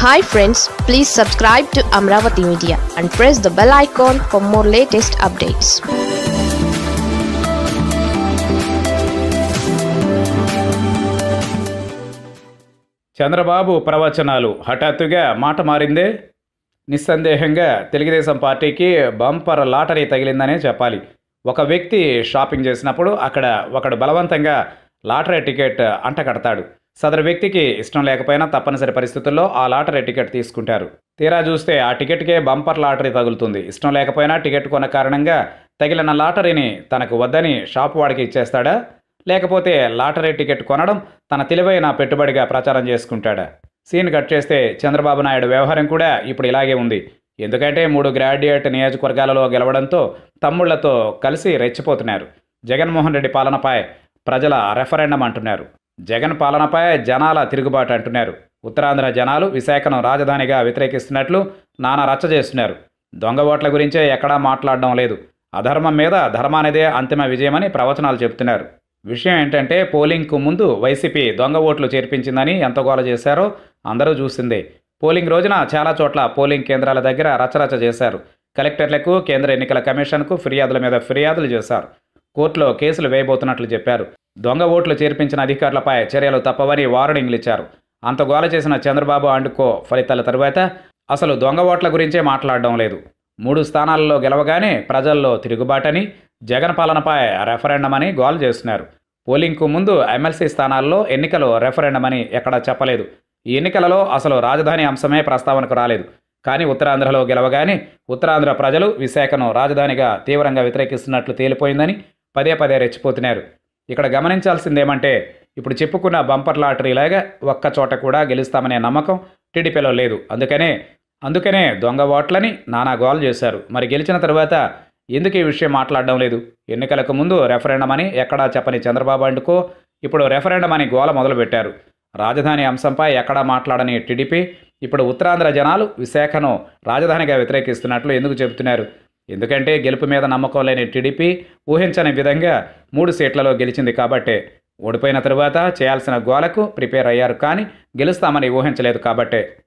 hi friends please subscribe to Amaravati media and press the bell icon for more latest updates Chandrababu ప్రవచనాలు హఠాత్తుగా మాట మారిందే నిస్సందేహంగా తెలుగుదేశం పార్టీకి బంపర్ లాటరీ తగిలిందనే చెప్పాలి ఒక వ్యక్తి షాపింగ్ చేసినప్పుడు అక్కడ ఒకడు బలవంతంగా లాటరీ టికెట్ అంట కడతాడు సదరు వ్యక్తికి ఇష్టం లేకపోయినా తప్పనిసరి పరిస్థితుల్లో ఆ లాటరీ టికెట్ తీసుకుంటారు తీరా చూస్తే ఆ టికెట్కే బంపర్ లాటరీ తగులుతుంది ఇష్టం లేకపోయినా టికెట్ కొన్న కారణంగా తగిలిన లాటరీని తనకు వద్దని షాపు వాడికి ఇచ్చేస్తాడా లేకపోతే లాటరీ టికెట్ కొనడం తన తెలివైన పెట్టుబడిగా ప్రచారం చేసుకుంటాడా సీన్ కట్ చేస్తే చంద్రబాబు నాయుడు వ్యవహారం కూడా ఇప్పుడు ఇలాగే ఉంది ఎందుకంటే మూడు గ్రాడ్యుయేట్ నియోజకవర్గాలలో గెలవడంతో తమ్ముళ్లతో కలిసి రెచ్చిపోతున్నారు జగన్మోహన్ రెడ్డి పాలనపై ప్రజల రెఫరెండం అంటున్నారు జగన్ పాలనపై జనాల తిరుగుబాటు అంటున్నారు ఉత్తరాంధ్ర జనాలు విశాఖను రాజధానిగా వ్యతిరేకిస్తున్నట్లు నానా రచ్చ చేస్తున్నారు దొంగ ఓట్ల గురించే ఎక్కడా మాట్లాడడం లేదు అధర్మం మీద ధర్మానిదే అంతిమ విజయమని ప్రవచనాలు చెబుతున్నారు విషయం ఏంటంటే పోలింగ్కు ముందు వైసీపీ దొంగ ఓట్లు చేర్పించిందని ఎంత గోల చేశారో అందరూ చూసిందే పోలింగ్ రోజున చాలా చోట్ల పోలింగ్ కేంద్రాల దగ్గర రచరచ చేశారు కలెక్టర్లకు కేంద్ర ఎన్నికల కమిషన్కు ఫిర్యాదుల మీద ఫిర్యాదులు చేశారు కోర్టులో కేసులు వేయబోతున్నట్లు చెప్పారు దొంగ ఓట్లు చేర్పించిన అధికారులపై చర్యలు తప్పవని వార్నింగ్లు ఇచ్చారు అంత గోల చేసిన చంద్రబాబు అండుకో ఫలితాల తరువాత అసలు దొంగ ఓట్ల గురించే మాట్లాడడం లేదు మూడు స్థానాల్లో గెలవగానే ప్రజల్లో తిరుగుబాటని జగన్ పాలనపై రెఫరెండం అని గోల్ చేస్తున్నారు పోలింగ్కు ముందు ఎమ్మెల్సీ స్థానాల్లో ఎన్నికలు రెఫరెండం అని ఎక్కడా చెప్పలేదు ఈ ఎన్నికలలో అసలు రాజధాని అంశమే ప్రస్తావనకు రాలేదు కానీ ఉత్తరాంధ్రలో గెలవగానే ఉత్తరాంధ్ర ప్రజలు విశాఖను రాజధానిగా తీవ్రంగా వ్యతిరేకిస్తున్నట్లు తేలిపోయిందని పదే పదే రెచ్చిపోతున్నారు ఇక్కడ గమనించాల్సిందేమంటే ఇప్పుడు చెప్పుకున్న బంపర్ లాటరీలాగా ఒక్క చోట కూడా గెలుస్తామనే నమ్మకం టీడీపీలో లేదు అందుకనే అందుకనే దొంగ ఓట్లని నానా గోల్ చేశారు మరి గెలిచిన తర్వాత ఎందుకు ఈ విషయం మాట్లాడడం లేదు ఎన్నికలకు ముందు రెఫరెండం అని ఎక్కడా చెప్పని చంద్రబాబు అండుకో ఇప్పుడు రెఫరెండం అని గోల మొదలుపెట్టారు రాజధాని అంశంపై ఎక్కడా మాట్లాడని టీడీపీ ఇప్పుడు ఉత్తరాంధ్ర జనాలు విశాఖను రాజధానిగా వ్యతిరేకిస్తున్నట్లు ఎందుకు చెబుతున్నారు ఎందుకంటే గెలుపు మీద నమ్మకం లేని టీడీపీ ఊహించని విధంగా మూడు సీట్లలో గెలిచింది కాబట్టే ఓడిపోయిన తరువాత చేయాల్సిన గోలకు ప్రిపేర్ అయ్యారు కానీ గెలుస్తామని ఊహించలేదు కాబట్టే